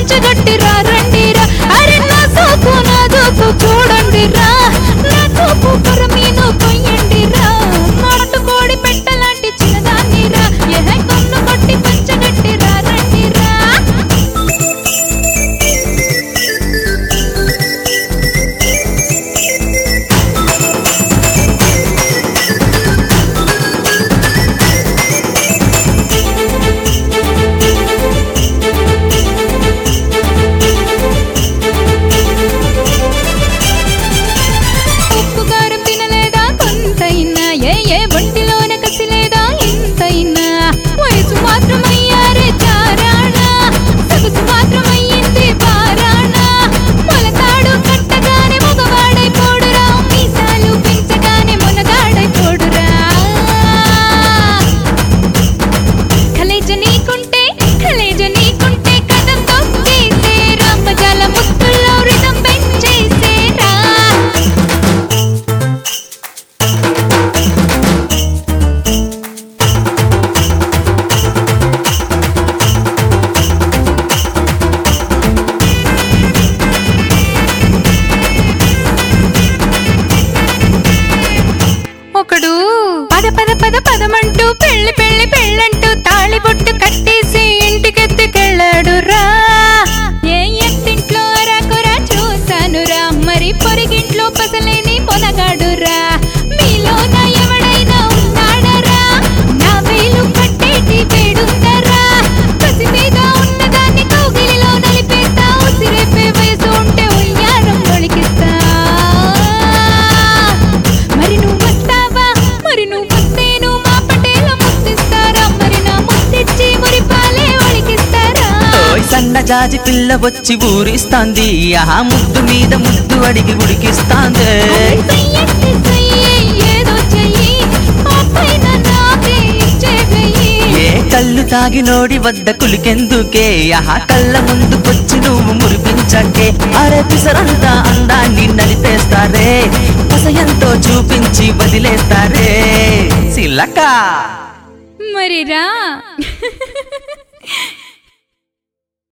పంచగట్టి రా రండి రా అరే నా సోకు నా దోపు చూడండి రా నా చూపు కొరమీను కొయ్యండి రా నాటుకోడి పెట్టలాంటి చిన్నదాన్ని రా ఏ కన్ను కొట్టి పంచగట్టి రా రండి రా ఉప్పు కారం తినలేదా కొంతైనా ఏ ఏ ఒంటిలోన కసిలేదా ఇంతైనా వయసు మాత్రం అయ్యారే చారాణా సొగసు మాత్రం అయ్యింది బారాణా మొలతాడు కట్టగానే మగవాడైపోడురా మీసాలు పెంచగానే మొనగాడైపోడురా కలేజ నీకుంటే కలేజ నీకుంటే కథం తొక్కేసే రామజాల ముత్తుల్లో రిధం పెంచేసేరా ఒకడు పద పద పద పదమంటూ పెళ్లి పెళ్లి పెళ్ళంటూ తాళి బొట్టు కట్టేసి ఇంటికెత్తుకెళ్ళాడు రా ఏ ఎత్తింట్లో అరాకురా చూశాను రా మరి పొరిగింట్లో పసలేని పొనగాడు రా మీలో నా ఎవడైనా ఉన్నాడరా నా వేలు పట్టేటి వేడుందరా కసి మీద ఉన్నదాన్ని కౌగిలిలో నలిపేస్తా ఉసిరేపే వయసు ఉంటే ఉయ్యారం ఒలికిస్తా మరి నువ్వు వస్తావా మరి నువ్వు వస్తేను మా పటేల ముద్దిస్తారా మరి నా ముద్దిచ్చి మురిపాలే ఒలికిస్తారా ఓయ్ సన్న జాజి పిల్ల వచ్చి ఊరిస్తాంది ఆ ముద్దు మీద ముద్దు అడిగి ఉడికిస్తాంది చెయ్యండి చెయ్యి ఏదో చెయ్యి ఆ పైన నాకే ఇచ్చే వెయ్యి ఏ కళ్ళు తాగి నోడి వద్ద కులికెందుకే ఆహా కళ్ళ ముందుకొచ్చి నువ్వు మురిపించకే అరే పిసరంతా అందాన్ని నలిపేస్తారే పసయంతో చూపించి వదిలేస్తారే సిల్లక మరిరా